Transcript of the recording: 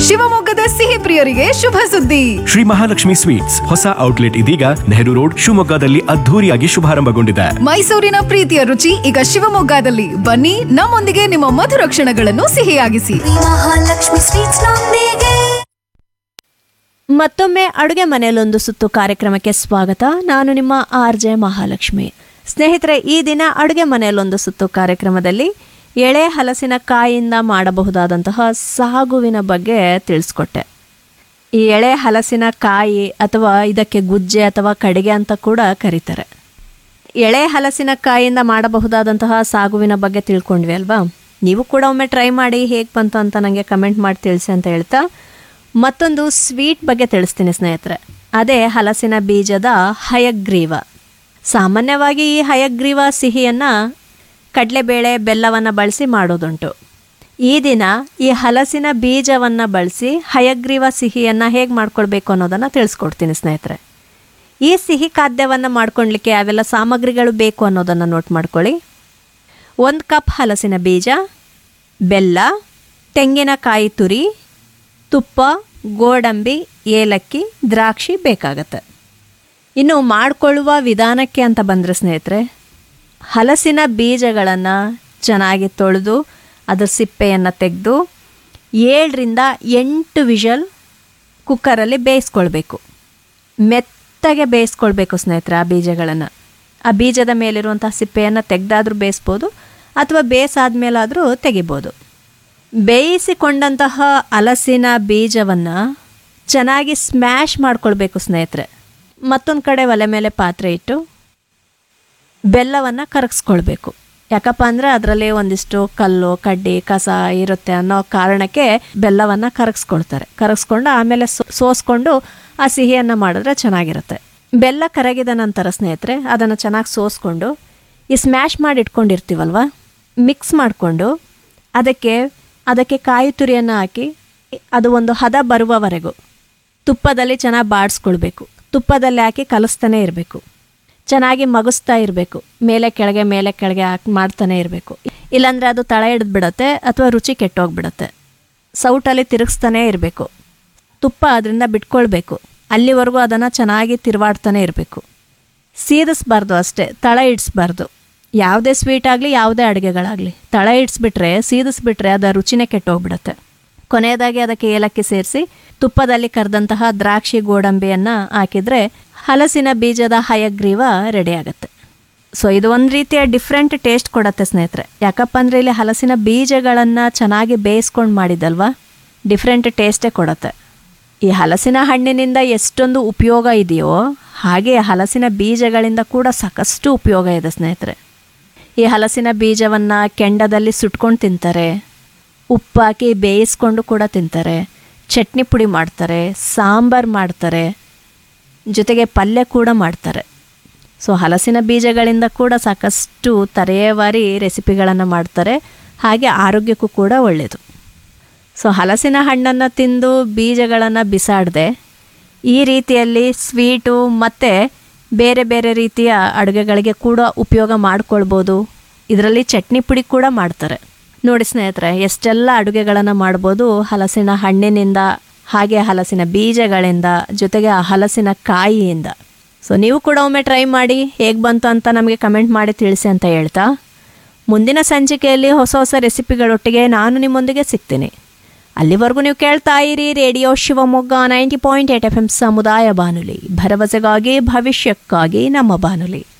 ಶಿವಮೊಗ್ಗದ ಸಿಹಿ ಪ್ರಿಯರಿಗೆ ಶುಭ ಸುದ್ದಿ ಶ್ರೀ ಮಹಾಲಕ್ಷ್ಮಿ ಸ್ವೀಟ್ಸ್ ಹೊಸ ಔಟ್ಲೆಟ್ ಇದೀಗ ನೆಹರು ರೋಡ್ ಶಿವಮೊಗ್ಗದಲ್ಲಿ ಅದ್ಧೂರಿಯಾಗಿ ಶುಭಾರಂಭಗೊಂಡಿದೆ ಮೈಸೂರಿನ ಪ್ರೀತಿಯ ರುಚಿ ಈಗ ಶಿವಮೊಗ್ಗದಲ್ಲಿ ಬನ್ನಿ ನಮ್ಮೊಂದಿಗೆ ನಿಮ್ಮ ಮಧುರ ಕ್ಷಣಗಳನ್ನು ಸಿಹಿಯಾಗಿಸಿ ಮಹಾಲಕ್ಷ್ಮಿ ಸ್ವೀಟ್ಸ್ ನೊಂದಿಗೆ ಮತ್ತೊಮ್ಮೆ ಅಡುಗೆ ಮನೆಯಲ್ಲೊಂದು ಸುತ್ತು ಕಾರ್ಯಕ್ರಮಕ್ಕೆ ಸ್ವಾಗತ ನಾನು ನಿಮ್ಮ ಆರ್ ಜೆ ಮಹಾಲಕ್ಷ್ಮಿ ಸ್ನೇಹಿತರೆ ಈ ದಿನ ಅಡುಗೆ ಮನೆಯಲ್ಲೊಂದು ಸುತ್ತು ಕಾರ್ಯಕ್ರಮದಲ್ಲಿ ಎಳೆ ಹಲಸಿನ ಕಾಯಿಯಿಂದ ಮಾಡಬಹುದಾದಂತಹ ಸಾಗುವಿನ ಬಗ್ಗೆ ತಿಳಿಸ್ಕೊಟ್ಟೆ ಈ ಎಳೆ ಹಲಸಿನ ಕಾಯಿ ಅಥವಾ ಇದಕ್ಕೆ ಗುಜ್ಜೆ ಅಥವಾ ಕಡಿಗೆ ಅಂತ ಕೂಡ ಕರೀತಾರೆ ಎಳೆ ಹಲಸಿನ ಕಾಯಿಯಿಂದ ಮಾಡಬಹುದಾದಂತಹ ಸಾಗುವಿನ ಬಗ್ಗೆ ತಿಳ್ಕೊಂಡ್ವಿ ಅಲ್ವಾ ನೀವು ಕೂಡ ಒಮ್ಮೆ ಟ್ರೈ ಮಾಡಿ ಹೇಗೆ ಬಂತು ಅಂತ ನನಗೆ ಕಮೆಂಟ್ ಮಾಡಿ ತಿಳಿಸಿ ಅಂತ ಹೇಳ್ತಾ ಮತ್ತೊಂದು ಸ್ವೀಟ್ ಬಗ್ಗೆ ತಿಳಿಸ್ತೀನಿ ಸ್ನೇಹಿತರೆ ಅದೇ ಹಲಸಿನ ಬೀಜದ ಹಯಗ್ರೀವ ಸಾಮಾನ್ಯವಾಗಿ ಈ ಹಯಗ್ರೀವ ಸಿಹಿಯನ್ನು ಕಡಲೆಬೇಳೆ ಬೆಲ್ಲವನ್ನು ಬಳಸಿ ಮಾಡೋದುಂಟು ಈ ದಿನ ಈ ಹಲಸಿನ ಬೀಜವನ್ನು ಬಳಸಿ ಹಯಗ್ರೀವ ಸಿಹಿಯನ್ನು ಹೇಗೆ ಮಾಡ್ಕೊಳ್ಬೇಕು ಅನ್ನೋದನ್ನು ತಿಳಿಸ್ಕೊಡ್ತೀನಿ ಸ್ನೇಹಿತರೆ ಈ ಸಿಹಿ ಖಾದ್ಯವನ್ನು ಮಾಡ್ಕೊಳ್ಲಿಕ್ಕೆ ಯಾವೆಲ್ಲ ಸಾಮಗ್ರಿಗಳು ಬೇಕು ಅನ್ನೋದನ್ನು ನೋಟ್ ಮಾಡ್ಕೊಳ್ಳಿ ಒಂದು ಕಪ್ ಹಲಸಿನ ಬೀಜ ಬೆಲ್ಲ ತೆಂಗಿನಕಾಯಿ ತುರಿ ತುಪ್ಪ ಗೋಡಂಬಿ ಏಲಕ್ಕಿ ದ್ರಾಕ್ಷಿ ಬೇಕಾಗತ್ತೆ ಇನ್ನು ಮಾಡಿಕೊಳ್ಳುವ ವಿಧಾನಕ್ಕೆ ಅಂತ ಬಂದರೆ ಸ್ನೇಹಿತರೆ ಹಲಸಿನ ಬೀಜಗಳನ್ನು ಚೆನ್ನಾಗಿ ತೊಳೆದು ಅದರ ಸಿಪ್ಪೆಯನ್ನು ತೆಗೆದು ಏಳರಿಂದ ಎಂಟು ವಿಷಲ್ ಕುಕ್ಕರಲ್ಲಿ ಬೇಯಿಸ್ಕೊಳ್ಬೇಕು ಮೆತ್ತಗೆ ಬೇಯಿಸ್ಕೊಳ್ಬೇಕು ಸ್ನೇಹಿತರೆ ಆ ಬೀಜಗಳನ್ನು ಆ ಬೀಜದ ಮೇಲಿರುವಂಥ ಸಿಪ್ಪೆಯನ್ನು ತೆಗೆದಾದ್ರೂ ಬೇಯಿಸ್ಬೋದು ಅಥವಾ ಬೇಯಿಸಾದ್ಮೇಲಾದರೂ ತೆಗಿಬೋದು ಬೇಯಿಸಿಕೊಂಡಂತಹ ಹಲಸಿನ ಬೀಜವನ್ನು ಚೆನ್ನಾಗಿ ಸ್ಮ್ಯಾಶ್ ಮಾಡ್ಕೊಳ್ಬೇಕು ಸ್ನೇಹಿತರೆ ಮತ್ತೊಂದು ಕಡೆ ಒಲೆ ಮೇಲೆ ಪಾತ್ರೆ ಇಟ್ಟು ಬೆಲ್ಲವನ್ನು ಕರಗಿಸ್ಕೊಳ್ಬೇಕು ಯಾಕಪ್ಪ ಅಂದರೆ ಅದರಲ್ಲಿ ಒಂದಿಷ್ಟು ಕಲ್ಲು ಕಡ್ಡಿ ಕಸ ಇರುತ್ತೆ ಅನ್ನೋ ಕಾರಣಕ್ಕೆ ಬೆಲ್ಲವನ್ನು ಕರಗಿಸ್ಕೊಳ್ತಾರೆ ಕರಗಿಸ್ಕೊಂಡು ಆಮೇಲೆ ಸೋ- ಸೋಸ್ಕೊಂಡು ಆ ಸಿಹಿಯನ್ನು ಮಾಡಿದ್ರೆ ಚೆನ್ನಾಗಿರುತ್ತೆ ಬೆಲ್ಲ ಕರಗಿದ ನಂತರ ಸ್ನೇಹಿತರೆ ಅದನ್ನು ಚೆನ್ನಾಗಿ ಸೋಸ್ಕೊಂಡು ಈ ಸ್ಮ್ಯಾಶ್ ಮಾಡಿ ಇಟ್ಕೊಂಡಿರ್ತೀವಲ್ವ ಮಿಕ್ಸ್ ಮಾಡಿಕೊಂಡು ಅದಕ್ಕೆ ಅದಕ್ಕೆ ಕಾಯಿ ತುರಿಯನ್ನು ಹಾಕಿ ಅದು ಒಂದು ಹದ ಬರುವವರೆಗೂ ತುಪ್ಪದಲ್ಲಿ ಚೆನ್ನಾಗಿ ಬಾಡಿಸ್ಕೊಳ್ಬೇಕು ತುಪ್ಪದಲ್ಲಿ ಹಾಕಿ ಕಲಿಸ್ತಾನೆ ಇರಬೇಕು ಚೆನ್ನಾಗಿ ಮಗಿಸ್ತಾ ಇರಬೇಕು ಮೇಲೆ ಕೆಳಗೆ ಮೇಲೆ ಕೆಳಗೆ ಹಾಕಿ ಮಾಡ್ತಾನೆ ಇರಬೇಕು ಇಲ್ಲಾಂದರೆ ಅದು ತಳ ಹಿಡಿದು ಬಿಡುತ್ತೆ ಅಥವಾ ರುಚಿ ಕೆಟ್ಟೋಗ್ಬಿಡುತ್ತೆ ಸೌಟಲ್ಲಿ ತಿರುಗಿಸ್ತಾನೆ ಇರಬೇಕು ತುಪ್ಪ ಅದರಿಂದ ಬಿಟ್ಕೊಳ್ಬೇಕು ಅಲ್ಲಿವರೆಗೂ ಅದನ್ನು ಚೆನ್ನಾಗಿ ತಿರುವಾಡ್ತಾನೆ ಇರಬೇಕು ಸೀದಿಸ್ಬಾರ್ದು ಅಷ್ಟೇ ತಳ ಇಡಿಸ್ಬಾರ್ದು ಯಾವುದೇ ಸ್ವೀಟ್ ಆಗಲಿ ಯಾವುದೇ ಅಡುಗೆಗಳಾಗಲಿ ತಳ ಇಡಿಸ್ಬಿಟ್ರೆ ಸೀದಿಸ್ಬಿಟ್ರೆ ಅದರ ರುಚಿನೇ ಕೆಟ್ಟೋಗ್ಬಿಡುತ್ತೆ ಕೊನೆಯದಾಗಿ ಅದಕ್ಕೆ ಏಲಕ್ಕಿ ಸೇರಿಸಿ ತುಪ್ಪದಲ್ಲಿ ಕರೆದಂತಹ ದ್ರಾಕ್ಷಿ ಗೋಡಂಬಿಯನ್ನು ಹಾಕಿದರೆ ಹಲಸಿನ ಬೀಜದ ಹಯಗ್ರೀವ ರೆಡಿ ಆಗುತ್ತೆ ಸೊ ಇದು ಒಂದು ರೀತಿಯ ಡಿಫ್ರೆಂಟ್ ಟೇಸ್ಟ್ ಕೊಡುತ್ತೆ ಸ್ನೇಹಿತರೆ ಯಾಕಪ್ಪ ಅಂದರೆ ಇಲ್ಲಿ ಹಲಸಿನ ಬೀಜಗಳನ್ನು ಚೆನ್ನಾಗಿ ಬೇಯಿಸ್ಕೊಂಡು ಮಾಡಿದಲ್ವಾ ಡಿಫ್ರೆಂಟ್ ಟೇಸ್ಟೇ ಕೊಡುತ್ತೆ ಈ ಹಲಸಿನ ಹಣ್ಣಿನಿಂದ ಎಷ್ಟೊಂದು ಉಪಯೋಗ ಇದೆಯೋ ಹಾಗೆ ಹಲಸಿನ ಬೀಜಗಳಿಂದ ಕೂಡ ಸಾಕಷ್ಟು ಉಪಯೋಗ ಇದೆ ಸ್ನೇಹಿತರೆ ಈ ಹಲಸಿನ ಬೀಜವನ್ನು ಕೆಂಡದಲ್ಲಿ ಸುಟ್ಕೊಂಡು ತಿಂತಾರೆ ಉಪ್ಪು ಹಾಕಿ ಬೇಯಿಸ್ಕೊಂಡು ಕೂಡ ತಿಂತಾರೆ ಚಟ್ನಿ ಪುಡಿ ಮಾಡ್ತಾರೆ ಸಾಂಬಾರು ಮಾಡ್ತಾರೆ ಜೊತೆಗೆ ಪಲ್ಯ ಕೂಡ ಮಾಡ್ತಾರೆ ಸೊ ಹಲಸಿನ ಬೀಜಗಳಿಂದ ಕೂಡ ಸಾಕಷ್ಟು ತರೆಯವಾರಿ ರೆಸಿಪಿಗಳನ್ನು ಮಾಡ್ತಾರೆ ಹಾಗೆ ಆರೋಗ್ಯಕ್ಕೂ ಕೂಡ ಒಳ್ಳೆಯದು ಸೊ ಹಲಸಿನ ಹಣ್ಣನ್ನು ತಿಂದು ಬೀಜಗಳನ್ನು ಬಿಸಾಡದೆ ಈ ರೀತಿಯಲ್ಲಿ ಸ್ವೀಟು ಮತ್ತು ಬೇರೆ ಬೇರೆ ರೀತಿಯ ಅಡುಗೆಗಳಿಗೆ ಕೂಡ ಉಪಯೋಗ ಮಾಡ್ಕೊಳ್ಬೋದು ಇದರಲ್ಲಿ ಚಟ್ನಿ ಪುಡಿ ಕೂಡ ಮಾಡ್ತಾರೆ ನೋಡಿ ಸ್ನೇಹಿತರೆ ಎಷ್ಟೆಲ್ಲ ಅಡುಗೆಗಳನ್ನು ಮಾಡ್ಬೋದು ಹಲಸಿನ ಹಣ್ಣಿನಿಂದ ಹಾಗೆ ಹಲಸಿನ ಬೀಜಗಳಿಂದ ಜೊತೆಗೆ ಆ ಹಲಸಿನ ಕಾಯಿಯಿಂದ ಸೊ ನೀವು ಕೂಡ ಒಮ್ಮೆ ಟ್ರೈ ಮಾಡಿ ಹೇಗೆ ಬಂತು ಅಂತ ನಮಗೆ ಕಮೆಂಟ್ ಮಾಡಿ ತಿಳಿಸಿ ಅಂತ ಹೇಳ್ತಾ ಮುಂದಿನ ಸಂಚಿಕೆಯಲ್ಲಿ ಹೊಸ ಹೊಸ ರೆಸಿಪಿಗಳೊಟ್ಟಿಗೆ ನಾನು ನಿಮ್ಮೊಂದಿಗೆ ಸಿಗ್ತೀನಿ ಅಲ್ಲಿವರೆಗೂ ನೀವು ಕೇಳ್ತಾ ಇರಿ radio Shivamogga ninety point eight F M ಸಮುದಾಯ ಬಾನುಲಿ ಭರವಸೆಗಾಗಿ ಭವಿಷ್ಯಕ್ಕಾಗಿ ನಮ್ಮ ಬಾನುಲಿ